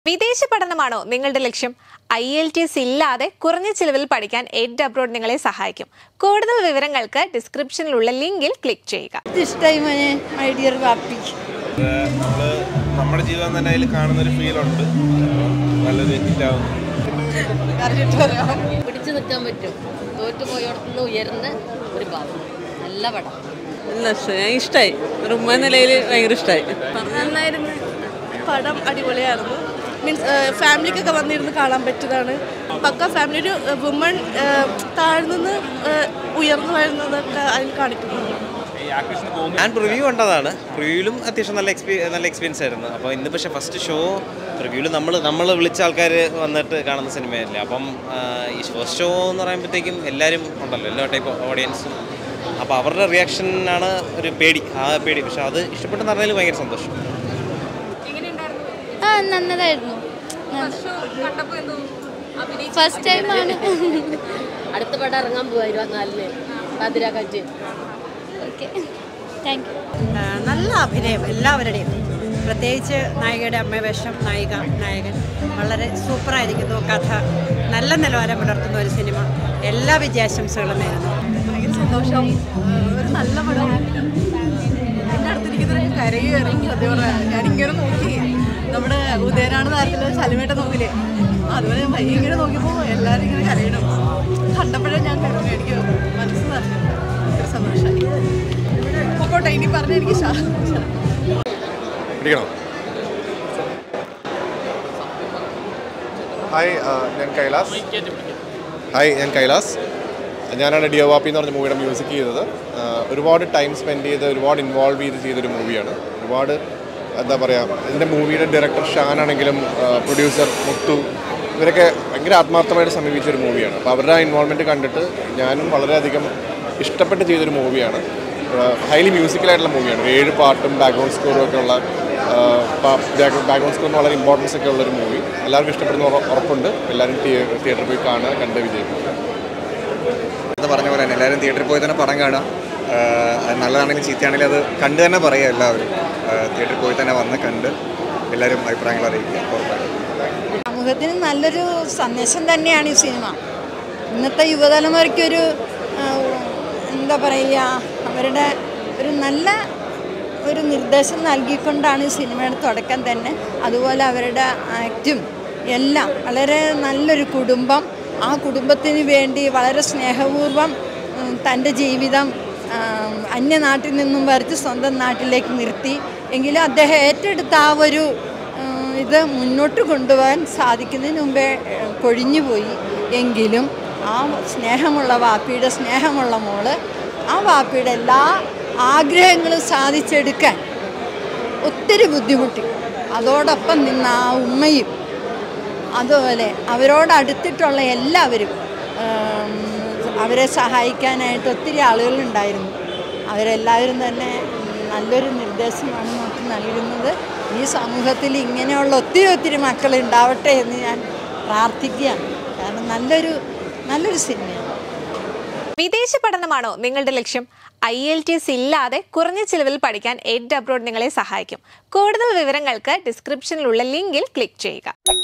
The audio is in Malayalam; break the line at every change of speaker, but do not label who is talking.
വിദേശ പഠനമാണോ നിങ്ങളുടെ ലക്ഷ്യം ഐ എൽ ടി എസ് ഇല്ലാതെ കുറഞ്ഞ ചിലവിൽ പഠിക്കാൻ എഡ് അബ്രോഡ് നിങ്ങളെ സഹായിക്കും കൂടുതൽ വിവരങ്ങൾക്ക് ഡിസ്ക്രിപ്ഷനിലുള്ള ലിങ്കിൽ ക്ലിക്ക് ചെയ്യുക
ഇഷ്ടമായി മോനെ മൈ ഡിയർ വാപ്പി
നമ്മള് നമ്മുടെ ജീവിതം തന്നെ അതിൽ കാണുന്ന ഒരു ഫീൽ ഉണ്ട് നല്ലൊരു ഹിറ്റാവും
പിടിച്ചു നിൽക്കാൻ പറ്റും തോറ്റു പോയോടത്തുനിന്ന് ഉയർന്ന ഒരു ഭാവം നല്ല പടം
നല്ല ഇഷ്ടമായി റുമ്മ നിലയിൽ ഭയങ്കര ഇഷ്ടമായി
നന്നായിരുന്നു പടം അടിപൊളിയായിരുന്നു മീൻസ് ഫാമിലിക്കൊക്കെ വന്നിരുന്ന് കാണാൻ പറ്റിയതാണ് പക്ക ഫാമിലി ഒരു വുമൺ താഴ്ന്നു ഉയർന്നു വരുന്നതൊക്കെ അതിൽ കാണിക്കുന്നു
ഞാൻ പ്രിവ്യൂ കണ്ടതാണ് പ്രിവ്യൂവിലും അത്യാവശ്യം നല്ല എക്സ്പീ നല്ല എക്സ്പീരിയൻസ് ആയിരുന്നു അപ്പോൾ ഇന്ന് പക്ഷേ ഫസ്റ്റ് ഷോ പ്രിവ്യൂവിൽ നമ്മൾ നമ്മൾ വിളിച്ച ആൾക്കാർ വന്നിട്ട് കാണുന്ന സിനിമയല്ലേ അപ്പം ആ, ഈ ഫസ്റ്റ് ഷോ എന്ന് പറയുമ്പോഴത്തേക്കും എല്ലാവരും ഉണ്ടല്ലോ എല്ലാ ടൈപ്പ് ഓഡിയൻസും അപ്പോൾ അവരുടെ റിയാക്ഷനാണ് ഒരു പേടി ആ പേടി പക്ഷെ അത് ഇഷ്ടപ്പെട്ടെന്ന് പറഞ്ഞാൽ ഭയങ്കര സന്തോഷം
ആ നന്നതായിരുന്നു ഫസ്റ്റ് ടൈമാണ്
അടുത്ത പടം ഇറങ്ങാൻ പോവാ ഇരുപത്തിനാലിന് പാതിരാക്കാറ്റ്
ഓക്കെ താങ്ക് യു
ആ, നല്ല അഭിനയം എല്ലാവരുടെയും പ്രത്യേകിച്ച് നായികയുടെ അമ്മവേഷം നായിക നായകൻ വളരെ സൂപ്പറായിരിക്കുന്നു കഥ നല്ല നിലവാരം പുലർത്തുന്ന ഒരു സിനിമ എല്ലാ വിജയാശംസകളും നേരുന്നു
ഭയങ്കര സന്തോഷം ഒരു നല്ല പടം എൻ്റെ അടുത്തിരിക്കുന്നവരൊക്കെ കരയുകയായിരുന്നു സത്യം പറയാം ഞാനിങ്ങനെ നോക്കി നമ്മുടെ ഉദയനാണ് താരത്തിൽ ശലിമേട്ട നോക്കില്ലേ അതുപോലെ ഞാൻ ഭയങ്കര നോക്കിയപ്പോൾ എല്ലാവരും ഇങ്ങനെ കരയണം കണ്ടപ്പോഴേ ഞാൻ കരഞ്ഞു എനിക്ക് മനസ്സ് നിറഞ്ഞു ഭയങ്കര സന്തോഷമായി പൊക്കോട്ടെ ഇനി പറഞ്ഞ എനിക്ക് ശാ
പിടിക്കണോ ഹായ് ആ, ഞാൻ കൈലാസ് ഹായ് ഞാൻ കൈലാസ് ഞാനാണ് ഡിയോ വാപ്പി എന്ന് പറഞ്ഞ മൂവിയുടെ മ്യൂസിക് ചെയ്തത് ആ, ഒരുപാട് ടൈം സ്പെൻഡ് ചെയ്ത് ഒരുപാട് ഇൻവോൾവ് ചെയ്ത് ചെയ്തൊരു മൂവിയാണ് ഒരുപാട് എന്താ പറയുക ഇതിൻ്റെ മൂവിയുടെ ഡയറക്ടർ ഷാൻ ആണെങ്കിലും പ്രൊഡ്യൂസർ മുത്തു ഇവരൊക്കെ ഭയങ്കര ആത്മാർത്ഥമായിട്ട് സമീപിച്ച ഒരു മൂവിയാണ് അപ്പോൾ അവരുടെ ആ ഇൻവോൾവ്മെൻറ്റ് കണ്ടിട്ട് ഞാനും വളരെയധികം ഇഷ്ടപ്പെട്ട് ചെയ്തൊരു മൂവിയാണ് ഹൈലി മ്യൂസിക്കലായിട്ടുള്ള മൂവിയാണ് ഏഴ് പാട്ടും ബാക്ക്ഗ്രൗണ്ട് സ്കോറും ഒക്കെ ഉള്ള ബാക്ക്ഗ്രൗണ്ട് സ്കോറിന് വളരെ ഇമ്പോർട്ടൻസ് ഒക്കെ ഉള്ളൊരു മൂവി എല്ലാവർക്കും ഇഷ്ടപ്പെടുന്ന ഉറ- ഉറപ്പുണ്ട് എല്ലാവരും തിയേറ്ററിൽ പോയി കാണുക കണ്ട് വിജയിക്കും
എന്ന് പറഞ്ഞ പോലെ തന്നെ എല്ലാവരും തിയേറ്ററിൽ പോയി തന്നെ പടം കാണുക ആഹ് അത് നല്ലതാണെങ്കിലും ചീത്തയാണെങ്കിലും അത് കണ്ട് തന്നെ പറയുക എല്ലാവരും ആഹ് തിയേറ്ററിൽ പോയി തന്നെ വന്ന് കണ്ട് എല്ലാവരും അഭിപ്രായങ്ങൾ അറിയിക്കുക ഉറപ്പായിട്ടും
സമൂഹത്തിന് നല്ലൊരു സന്ദേശം തന്നെയാണ് ഈ സിനിമ ഇന്നത്തെ യുവതലമുറയ്ക്കൊരു ആ, എന്താ പറയുക അവരുടെ ഒരു നല്ല ഒരു നിർദ്ദേശം നൽകിക്കൊണ്ടാണ് ഈ സിനിമയുടെ തുടക്കം തന്നെ അതുപോലെ അവരുടെ ആക്റ്റും എല്ലാം വളരെ നല്ലൊരു കുടുംബം ആ കുടുംബത്തിന് വേണ്ടി വളരെ സ്നേഹപൂർവ്വം ഉം, തൻ്റെ ജീവിതം ആ, അന്യനാട്ടിൽ നിന്നും വരച്ച് സ്വന്തം നാട്ടിലേക്ക് നിർത്തി എങ്കിലും അദ്ദേഹം ഏറ്റെടുത്ത ആ ഒരു ഉം, ഇത് മുന്നോട്ട് കൊണ്ടുപോകാൻ സാധിക്കുന്നതിന് മുമ്പേ ഏഹ്, കൊഴിഞ്ഞുപോയി എങ്കിലും ആ സ്നേഹമുള്ള വാപ്പിയുടെ സ്നേഹമുള്ള മോള് ആ വാപ്പിയുടെ എല്ലാ ആഗ്രഹങ്ങളും സാധിച്ചെടുക്കാൻ ഒത്തിരി ബുദ്ധിമുട്ടി അതോടൊപ്പം നിന്ന ആ ഉമ്മയും അതുപോലെ അവരോട് അടുത്തിട്ടുള്ള എല്ലാവരും ഉം, അവരെ സഹായിക്കാനായിട്ട് ഒത്തിരി ആളുകളുണ്ടായിരുന്നു അവരെല്ലാവരും തന്നെ നല്ലൊരു നിർദ്ദേശമാണ് നമുക്ക് നൽകുന്നത് ഈ സമൂഹത്തിൽ ഇങ്ങനെയുള്ള ഒത്തിരി ഒത്തിരി മക്കൾ ഉണ്ടാവട്ടെ എന്ന് ഞാൻ പ്രാർത്ഥിക്കുകയാണ് കാരണം നല്ലൊരു നല്ലൊരു സിനിമയാണ്
വിദേശ പഠനമാണോ നിങ്ങളുടെ ലക്ഷ്യം ഐ എൽ ടി എസ് ഇല്ലാതെ കുറഞ്ഞ ചിലവിൽ പഠിക്കാൻ എഡ് അബ്രോഡ് നിങ്ങളെ സഹായിക്കും കൂടുതൽ വിവരങ്ങൾക്ക് ഡിസ്ക്രിപ്ഷനിലുള്ള ലിങ്കിൽ ക്ലിക്ക് ചെയ്യുക